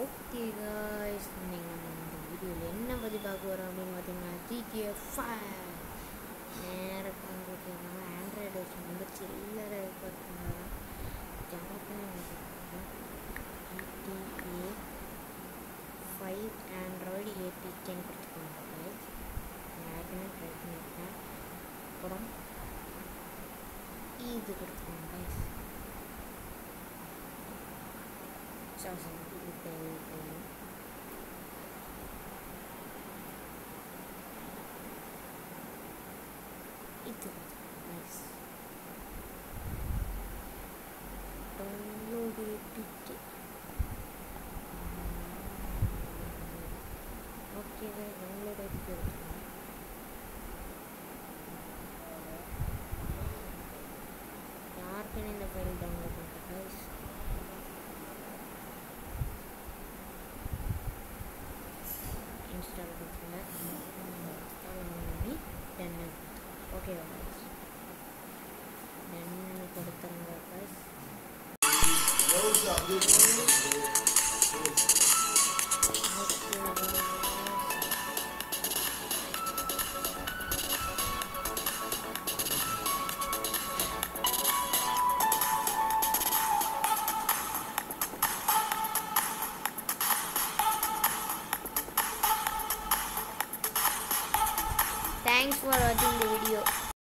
Okay guys நீங்கள் இந்த வீடியோவில் என்ன பற்றி பார்க்க வரோம் அப்படின்னு பார்த்தீங்கன்னா ஜிடிஎஃப் ஃபைவ் நேரத்தில் பார்த்தீங்கன்னா ஆண்ட்ராய்டு வருஷன் வந்து சில்லறை பார்த்தீங்கன்னா ஜாப்பனி ஜிடிஏ ஃபைவ் ஆண்ட்ராய்டு ஏபிகேன்னு கொடுத்துருக்காங்க guys. நான் ஏற்கனவே ட்ரை பண்ணியிருக்கேன் அப்புறம் இது கொடுத்துருக்காங்க guys. Sorry, sorry, இது தேவை, தேவை. இது nice. Download APK. Okay, guys, download APK கொடுத்துருங்க. யாருக்குன்னு இந்த ஃபைல் டவுன்லோட் பண்ணுறேன் guys. இன்ஸ்டால் கொடுத்துருங்க இன்ஸ்டால் பண்ணி டென்னு ஓகே guys டென்னு கொடுத்துருங்க guys